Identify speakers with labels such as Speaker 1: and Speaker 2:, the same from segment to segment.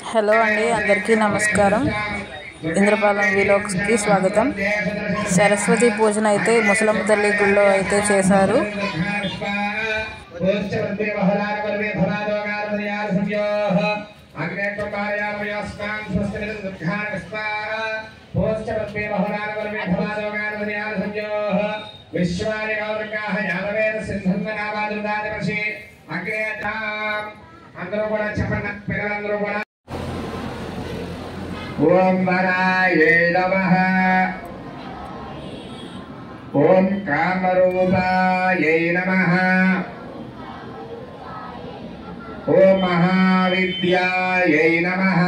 Speaker 1: Hello అండి అందరికీ నమస్కారం ఇంద్రపాలెం విలోక్స్కి స్వాగతం సరస్వతి పూజన అయితే ముసలమ్మ తల్లి గుళ్ళో అయితే చేశారు
Speaker 2: విశ్వాని గౌరకాహ యాదవేద సింధంగనామాదుర్గాదివసి అగ్రే అందరూ కూడా చెప్పండి పిల్లలందరూ కూడా ఓం వరాయే నమః ఓం కామరూపాయై నమః ఓం మహావిద్యాయై నమః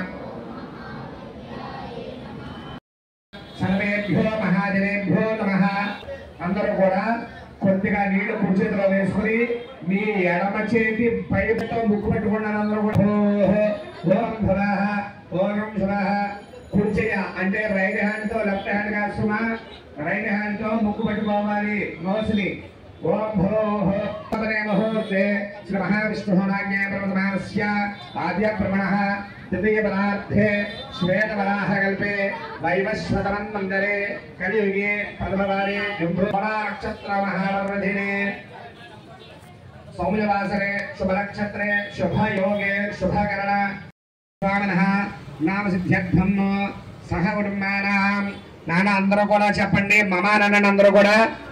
Speaker 2: సర్వేభ్యో మహాజనేభ్యో నమః అందరూ కూడా కొద్దిగా నీళ్లు కుడి చేతిలో వేసుకుని మీ ఎడమ చేతి పైతో ముక్కు పెట్టుకున్నారు అందరూ కూడా ఓహో ఓం భువః ఓం శుభః కుడి చెయ్య అంటే రైట్ హ్యాండ్ తో లెఫ్ట్ హ్యాండ్ కాదు సుమా రైట్ హ్యాండ్ తో ముక్కు పెట్టుకోవాలి నోస్ని ఓం భోః పదనే ముహూర్తే శ్రీ మహావిష్ణుః నాజ్ఞే ప్రథమానస్య ఆద్య ప్రమణః తృతీయ పదార్థే శ్వేతవరాహ కల్పే వైవస్వతమన్ మందరే కలియుగే పద్మవారే జంభువరా నక్షత్ర మహావర్ధినే సౌమ్యవాసరే శుభనక్షత్రే శుభయోగే శుభకరణ స్వామినః నామ సిద్ధ్యర్థం సహ కుటుంబానాం నాన్న అందరూ కూడా చెప్పండి మమానండి అందరూ కూడా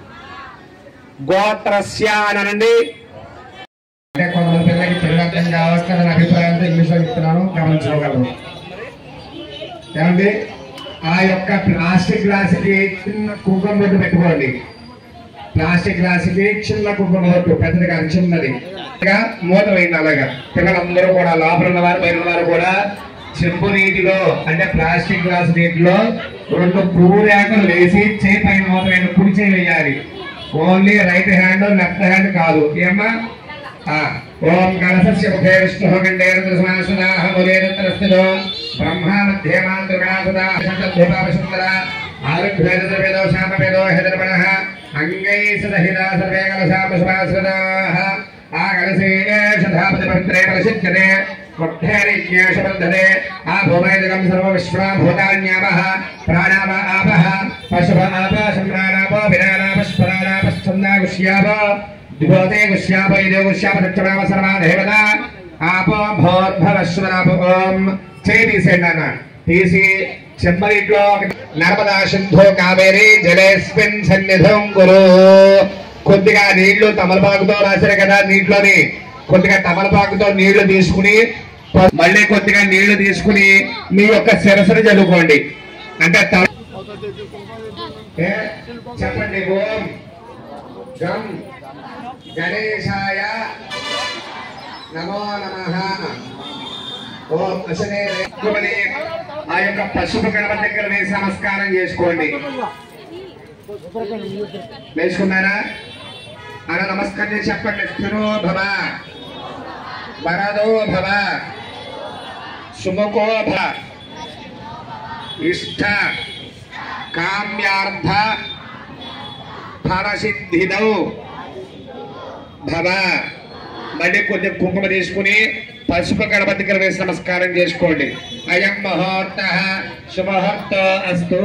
Speaker 2: గోత్రస్య అనండి అంటే కొంతమంది పిల్లలకి తెలుగు అర్థం కావస్తుందని అభిప్రాయంతో ఇంగ్లీష్ లో చెప్తున్నాను గమనించుకోగలరు ఏమండి ఆ యొక్క ప్లాస్టిక్ గ్లాసుకి చిన్న కుంకుమ బొట్టు పెట్టుకోండి ప్లాస్టిక్ గ్లాసుకి చిన్న కుంకుమ బొట్టు పెద్దది కాదు చిన్నది ఇలాగా మూత వేయండి అలాగా పిల్లలందరూ కూడా లోపల ఉన్న వారు పైన వారు కూడా చెంబు నీటిలో అంటే ప్లాస్టిక్ గ్లాస్ నీటిలో రెండు పువ్వు రేకలు వేసి చేయి పైన మూత వేయండి కుడి చేయి వేయాలి only right hand left hand కాదు ఏమ్మా ఆ, ఓం కలసస్య ముఖే విష్ణుః కండేరద్రసమాసుదాః ములేరద్రస్థితో బ్రహ్మా మధ్యే మాతృకాసుదా శతద్భుతాపసుందర ఆరుభ్యేదవేదో శామవేదో హెదర్పణః అంగై సదహిదా సర్వే కలశాపసుమాసుదాః ఆ కలసే శతాపతి పవిత్రే ప్రసిద్ధ్యతే ముఖ్యేరిజ్ఞేషు వర్ధతే ఆ భూమైదకం సర్వ విశ్వా భూతాన్యాపః ప్రాణాప ఆపః పశుభ ఆప సంప్రాణాపో విరాణాపస్ఫరాణాపశ్చందాగుష్యాప దిగోతే గుష్యాప ఇదే గుష్యాప సత్యనామ సర్వా దేవత ఆపో భోర్భవశ్వరాప ఓం చేయి తీసేయండి అన్న తీసి చెమ్మరిట్లో నర్మదా సింధు కావేరి జలేస్మిన్ సన్నిధం గురు కొద్దిగా నీళ్లు తమలపాకుతో రాశారు కదా నీటిలోని కొద్దిగా తమలపాకుతో నీళ్లు తీసుకుని మళ్ళీ కొద్దిగా నీళ్లు తీసుకుని మీ యొక్క శిరస్సును చదువుకోండి అంటే త- ఏ? చెప్పండి ఓం గం గణేశాయ నమో నమ ఓం అసలే రేపుమని ఆ యొక్క పశువు గణపతి దగ్గర వేసి నమస్కారం చేసుకోండి వేసుకున్నారా అలా నమస్కారం చేసి చెప్పండి స్థిరో భవ వరదో భవ సుముఖో భవ ఇష్ట కామ్యార్థ ఫలసిద్ధిదౌ భవ మళ్ళీ కొద్ది కుంకుమ తీసుకుని పసుపు గణపతి దగ్గర వేసి నమస్కారం చేసుకోండి అయం ముహూర్త శుభహూర్త అస్తు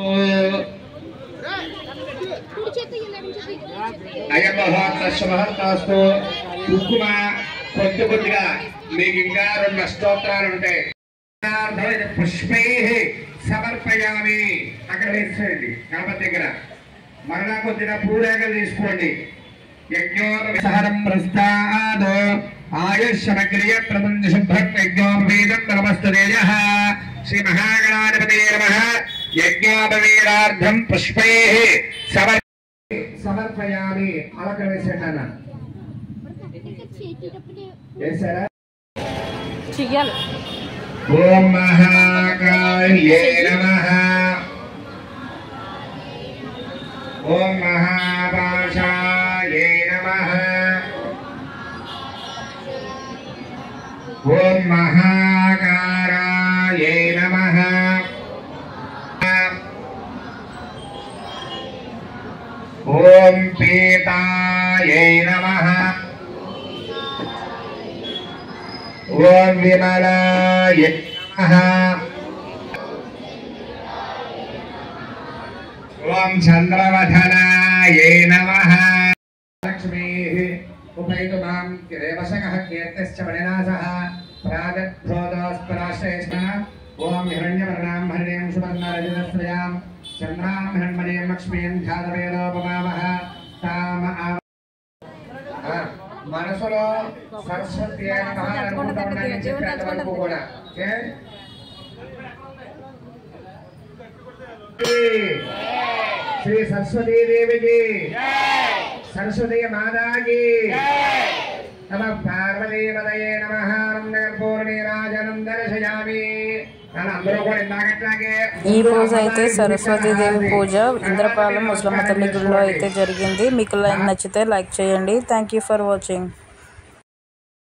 Speaker 2: అయం ముహూర్త శుభహూర్త అస్తు కుంకుమ కొద్ది కొద్దిగా మీకు ఇంకా రెండు అష్టోత్తరాలు ఉంటాయి పుష్పై సమర్పయామి అక్కడ వేసేయండి గణపతి దగ్గర మరలా కొద్దిగా పూరేగలు తీసుకోండి యజ్ఞోపసహరం ప్రస్తాద్ ఆయుష్యమగ్రియ ప్రబంధ శుభ్రం యజ్ఞోపవీదం నమస్తదేయ శ్రీ మహాగణాధిపతి నమ యజ్ఞోపవీరార్థం పుష్పై సమర్ సమర్పయామి అలక వేసేయండి అన్న వేసారా
Speaker 1: చెయ్యాలి
Speaker 2: ఓం మహాకాళ్యే నమః ఓం మహాపాశాయే నమః ఓం మహాకారాయే నమః ఓం పీతాయై నమః ఓం విమలాయ ఓం చంద్రవధనాయ నమః లక్ష్మీः ఉపైతు మాం దేవశకः కీర్తిశ్చ మణినాథः ప్రాగద్భోదోస్పరాశ్రేష్ణ ఓం హిరణ్యవర్ణాం హరిణీం సువర్ణరజతశ్రయాం చంద్రాం హిరణ్మణీం లక్ష్మీం ధ్యాతవేదోపమామః తామ ఆ- ఆ, మనసులో సరస్వతి అయిన మహానుకుంటూ ఉండాలని చెప్పేంత వరకు కూడా ఓకే? శ్రీ సరస్వతీ దేవికి సరస్వతి మాతాకి నమ పార్వతీపదయే నమ పూర్ణీరాజనం దర్శయామి అని అందరూ కూడా ఇందాకట్లాగే
Speaker 1: ఈ పూజ అయితే సరస్వతీదేవి పూజ ఇంద్రపాలెం ముసలమ్మ తల్లి గుడిలో అయితే జరిగింది మీకు లైక్ నచ్చితే లైక్ చేయండి థ్యాంక్ యూ ఫర్ వాచింగ్